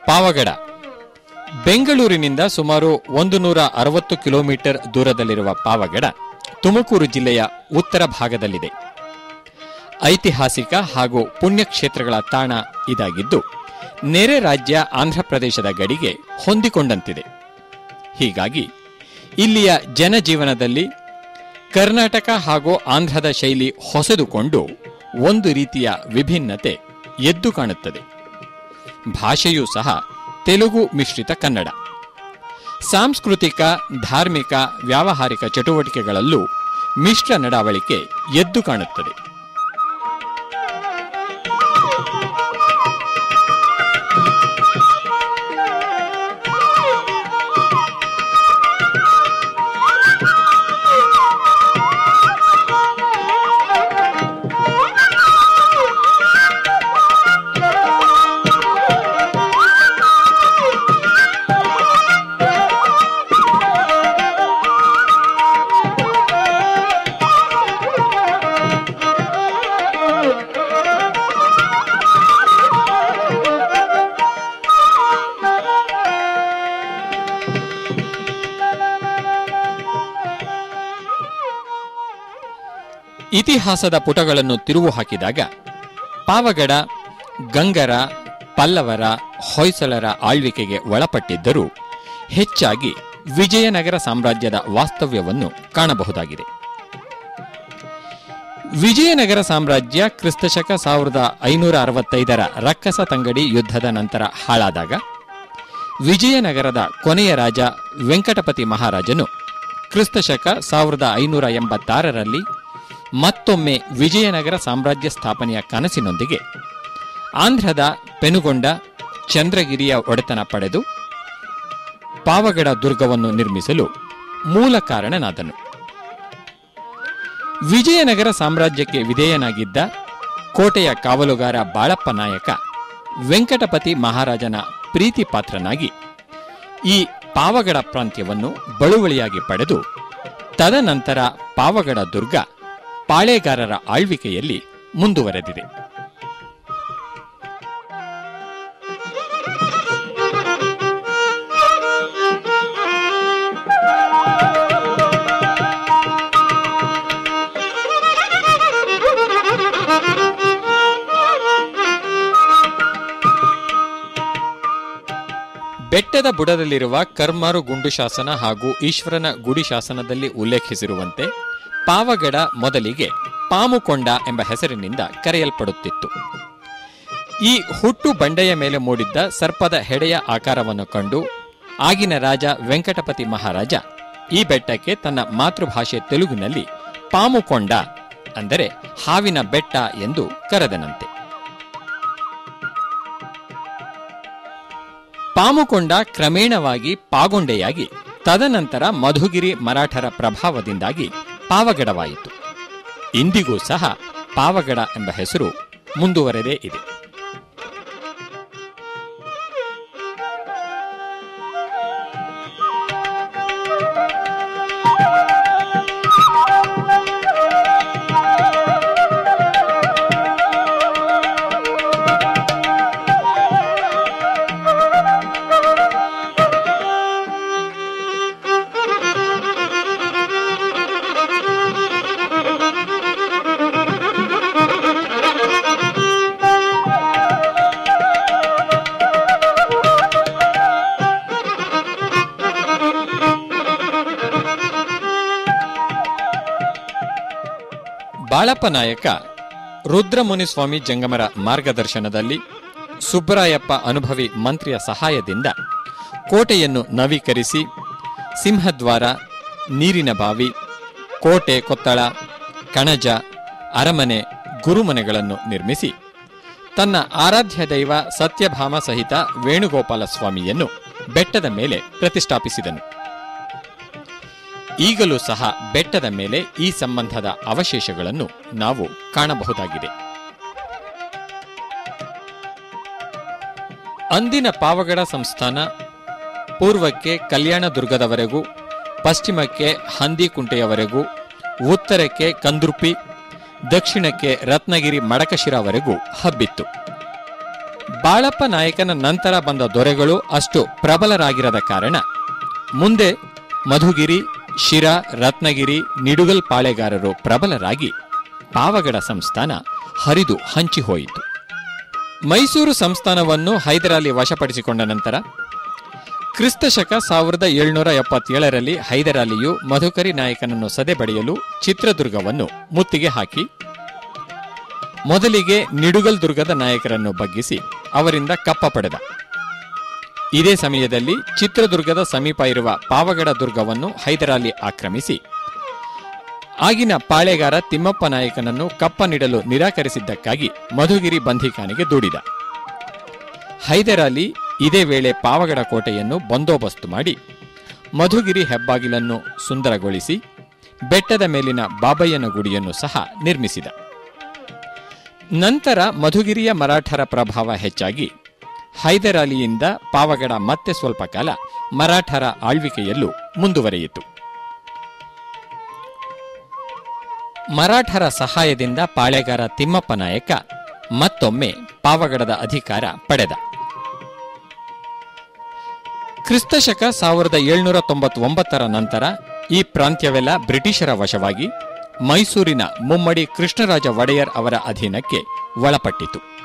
ಪಾವಗಡ ಬೆಂಗಳೂರಿನಿಂದ ಸುಮಾರು ಒಂದು ನೂರ ಅರವತ್ತು ಕಿಲೋಮೀಟರ್ ದೂರದಲ್ಲಿರುವ ಪಾವಗಡ ತುಮಕೂರು ಜಿಲ್ಲೆಯ ಉತ್ತರ ಭಾಗದಲ್ಲಿದೆ ಐತಿಹಾಸಿಕ ಹಾಗೂ ಪುಣ್ಯಕ್ಷೇತ್ರಗಳ ತಾಣ ಇದಾಗಿದ್ದು ನೆರೆ ರಾಜ್ಯ ಆಂಧ್ರಪ್ರದೇಶದ ಗಡಿಗೆ ಹೊಂದಿಕೊಂಡಂತಿದೆ ಹೀಗಾಗಿ ಇಲ್ಲಿಯ ಜನಜೀವನದಲ್ಲಿ ಕರ್ನಾಟಕ ಹಾಗೂ ಆಂಧ್ರದ ಶೈಲಿ ಹೊಸೆದುಕೊಂಡು ಒಂದು ರೀತಿಯ ವಿಭಿನ್ನತೆ ಎದ್ದು ಕಾಣುತ್ತದೆ ಭಾಷೆಯೂ ಸಹ ತೆಲುಗು ಮಿಶ್ರಿತ ಕನ್ನಡ ಸಾಂಸ್ಕೃತಿಕ ಧಾರ್ಮಿಕ ವ್ಯಾವಹಾರಿಕ ಚಟುವಟಿಕೆಗಳಲ್ಲೂ ಮಿಶ್ರ ನಡವಳಿಕೆ ಎದ್ದು ಕಾಣುತ್ತದೆ ಇತಿಹಾಸದ ಪುಟಗಳನ್ನು ತಿರುವು ಹಾಕಿದಾಗ ಪಾವಗಡ ಗಂಗರ ಪಲ್ಲವರ ಹೊಯ್ಸಳರ ಆಳ್ವಿಕೆಗೆ ಒಳಪಟ್ಟಿದ್ದರೂ ಹೆಚ್ಚಾಗಿ ವಿಜಯನಗರ ಸಾಮ್ರಾಜ್ಯದ ವಾಸ್ತವ್ಯವನ್ನು ಕಾಣಬಹುದಾಗಿದೆ ವಿಜಯನಗರ ಸಾಮ್ರಾಜ್ಯ ಕ್ರಿಸ್ತಶಕ ಸಾವಿರದ ಐನೂರ ಅರವತ್ತೈದರ ರಕ್ಕಸ ತಂಗಡಿ ಯುದ್ಧದ ನಂತರ ಹಾಳಾದಾಗ ವಿಜಯನಗರದ ಕೊನೆಯ ರಾಜ ವೆಂಕಟಪತಿ ಮಹಾರಾಜನು ಕ್ರಿಸ್ತಶಕ ಸಾವಿರದ ಐನೂರ ಎಂಬತ್ತಾರರಲ್ಲಿ ಮತ್ತೊಮ್ಮೆ ವಿಜಯನಗರ ಸಾಮ್ರಾಜ್ಯ ಸ್ಥಾಪನೆಯ ಕನಸಿನೊಂದಿಗೆ ಆಂಧ್ರದ ಪೆನುಗೊಂಡ ಚಂದ್ರಗಿರಿಯ ಒಡೆತನ ಪಡೆದು ಪಾವಗಡ ದುರ್ಗವನ್ನು ನಿರ್ಮಿಸಲು ಮೂಲ ಕಾರಣನಾದನು ವಿಜಯನಗರ ಸಾಮ್ರಾಜ್ಯಕ್ಕೆ ವಿಧೇಯನಾಗಿದ್ದ ಕೋಟೆಯ ಕಾವಲುಗಾರ ಬಾಳಪ್ಪ ನಾಯಕ ವೆಂಕಟಪತಿ ಮಹಾರಾಜನ ಪ್ರೀತಿ ಪಾತ್ರನಾಗಿ ಈ ಪಾವಗಡ ಪ್ರಾಂತ್ಯವನ್ನು ಬಳುವಳಿಯಾಗಿ ಪಡೆದು ತದನಂತರ ಪಾವಗಡ ದುರ್ಗ ಪಾಳೆಗಾರರ ಆಳ್ವಿಕೆಯಲ್ಲಿ ಮುಂದುವರೆದಿದೆ ಬೆಟ್ಟದ ಬುಡದಲ್ಲಿರುವ ಕರ್ಮಾರು ಗುಂಡು ಶಾಸನ ಹಾಗೂ ಈಶ್ವರನ ಗುಡಿ ಶಾಸನದಲ್ಲಿ ಉಲ್ಲೇಖಿಸಿರುವಂತೆ ಪಾವಗಡ ಮೊದಲಿಗೆ ಪಾಮುಕೊಂಡ ಎಂಬ ಹೆಸರಿನಿಂದ ಕರೆಯಲ್ಪಡುತ್ತಿತ್ತು ಈ ಹುಟ್ಟು ಬಂಡೆಯ ಮೇಲೆ ಮೂಡಿದ್ದ ಸರ್ಪದ ಹೆಡೆಯ ಆಕಾರವನ್ನು ಕಂಡು ಆಗಿನ ರಾಜ ವೆಂಕಟಪತಿ ಮಹಾರಾಜ ಈ ಬೆಟ್ಟಕ್ಕೆ ತನ್ನ ಮಾತೃಭಾಷೆ ತೆಲುಗಿನಲ್ಲಿ ಪಾಮುಕೊಂಡ ಅಂದರೆ ಹಾವಿನ ಬೆಟ್ಟ ಎಂದು ಕರೆದನಂತೆ ಪಾಮುಕೊಂಡ ಕ್ರಮೇಣವಾಗಿ ಪಾಗೊಂಡೆಯಾಗಿ ತದನಂತರ ಮಧುಗಿರಿ ಮರಾಠರ ಪ್ರಭಾವದಿಂದಾಗಿ ಪಾವಗಡವಾಯಿತು ಇಂದಿಗೂ ಸಹ ಪಾವಗಡ ಎಂಬ ಹೆಸರು ಮುಂದುವರೆದೇ ಇದೆ ಬಾಳಪ್ಪ ನಾಯಕ ರುದ್ರಮುನಿಸ್ವಾಮಿ ಜಂಗಮರ ಮಾರ್ಗದರ್ಶನದಲ್ಲಿ ಸುಬ್ಬರಾಯಪ್ಪ ಅನುಭವಿ ಮಂತ್ರಿಯ ಸಹಾಯದಿಂದ ಕೋಟೆಯನ್ನು ನವೀಕರಿಸಿ ಸಿಂಹದ್ವಾರ ನೀರಿನ ಬಾವಿ ಕೋಟೆ ಕೊತ್ತಳ ಕಣಜ ಅರಮನೆ ಗುರುಮನೆಗಳನ್ನು ನಿರ್ಮಿಸಿ ತನ್ನ ಆರಾಧ್ಯ ದೈವ ಸತ್ಯಭಾಮ ಸಹಿತ ವೇಣುಗೋಪಾಲ ಸ್ವಾಮಿಯನ್ನು ಬೆಟ್ಟದ ಮೇಲೆ ಪ್ರತಿಷ್ಠಾಪಿಸಿದನು ಈಗಲೂ ಸಹ ಬೆಟ್ಟದ ಮೇಲೆ ಈ ಸಂಬಂಧದ ಅವಶೇಷಗಳನ್ನು ನಾವು ಕಾಣಬಹುದಾಗಿದೆ ಅಂದಿನ ಪಾವಗಡ ಸಂಸ್ಥಾನ ಪೂರ್ವಕ್ಕೆ ಕಲ್ಯಾಣದುರ್ಗದವರೆಗೂ ಪಶ್ಚಿಮಕ್ಕೆ ಹಂದಿಕುಂಟೆಯವರೆಗೂ ಉತ್ತರಕ್ಕೆ ಕಂದ್ರುಪಿ ದಕ್ಷಿಣಕ್ಕೆ ರತ್ನಗಿರಿ ಮಡಕಶಿರವರೆಗೂ ಹಬ್ಬಿತ್ತು ಬಾಳಪ್ಪ ನಾಯಕನ ನಂತರ ಬಂದ ದೊರೆಗಳು ಅಷ್ಟು ಪ್ರಬಲರಾಗಿರದ ಕಾರಣ ಮುಂದೆ ಮಧುಗಿರಿ ಶಿರಾ ರತ್ನಗಿರಿ ನಿಡುಗಲ್ ಪಾಳೆಗಾರರು ಪ್ರಬಲರಾಗಿ ಪಾವಗಡ ಸಂಸ್ಥಾನ ಹರಿದು ಹಂಚಿಹೋಯಿತು ಮೈಸೂರು ಸಂಸ್ಥಾನವನ್ನು ಹೈದರಾಲಿ ವಶಪಡಿಸಿಕೊಂಡ ನಂತರ ಕ್ರಿಸ್ತಶಕ ಸಾವಿರದ ಏಳ್ನೂರ ಎಪ್ಪತ್ತೇಳರಲ್ಲಿ ಹೈದರಾಲಿಯು ಮಧುಕರಿ ನಾಯಕನನ್ನು ಸದೆಬಡಿಯಲು ಚಿತ್ರದುರ್ಗವನ್ನು ಮುತ್ತಿಗೆ ಹಾಕಿ ಮೊದಲಿಗೆ ನಿಡುಗಲ್ ದುರ್ಗದ ನಾಯಕರನ್ನು ಬಗ್ಗಿಸಿ ಅವರಿಂದ ಕಪ್ಪ ಪಡೆದ ಇದೇ ಸಮಯದಲ್ಲಿ ಚಿತ್ರದುರ್ಗದ ಸಮೀಪ ಇರುವ ಪಾವಗಡ ದುರ್ಗವನ್ನು ಹೈದರಾಲಿ ಆಕ್ರಮಿಸಿ ಆಗಿನ ಪಾಳೆಗಾರ ತಿಮ್ಮಪ್ಪ ನಾಯಕನನ್ನು ಕಪ್ಪ ನೀಡಲು ನಿರಾಕರಿಸಿದ್ದಕ್ಕಾಗಿ ಮಧುಗಿರಿ ಬಂಧಿಖಾನೆಗೆ ದೂಡಿದ ಹೈದರಾಲಿ ಇದೇ ವೇಳೆ ಪಾವಗಡ ಕೋಟೆಯನ್ನು ಬಂದೋಬಸ್ತು ಮಾಡಿ ಮಧುಗಿರಿ ಹೆಬ್ಬಾಗಿಲನ್ನು ಸುಂದರಗೊಳಿಸಿ ಬೆಟ್ಟದ ಮೇಲಿನ ಬಾಬಯ್ಯನ ಗುಡಿಯನ್ನು ಸಹ ನಿರ್ಮಿಸಿದ ನಂತರ ಮಧುಗಿರಿಯ ಮರಾಠರ ಪ್ರಭಾವ ಹೆಚ್ಚಾಗಿ ಹೈದರಾಲಿಯಿಂದ ಪಾವಗಡ ಮತ್ತೆ ಸ್ವಲ್ಪ ಕಾಲ ಮರಾಠರ ಆಳ್ವಿಕೆಯಲ್ಲೂ ಮುಂದುವರಿಯಿತು ಮರಾಠರ ಸಹಾಯದಿಂದ ಪಾಳೆಗಾರ ತಿಮ್ಮಪ್ಪ ನಾಯಕ ಮತ್ತೊಮ್ಮೆ ಪಾವಗಡದ ಅಧಿಕಾರ ಪಡೆದ ಕ್ರಿಸ್ತಶಕ ಸಾವಿರದ ಏಳ್ನೂರ ತೊಂಬತ್ತೊಂಬತ್ತರ ನಂತರ ಈ ಪ್ರಾಂತ್ಯವೆಲ್ಲ ಬ್ರಿಟಿಷರ ವಶವಾಗಿ ಮೈಸೂರಿನ ಮುಮ್ಮಡಿ ಕೃಷ್ಣರಾಜ ಒಡೆಯರ್ ಅವರ ಅಧೀನಕ್ಕೆ ಒಳಪಟ್ಟಿತು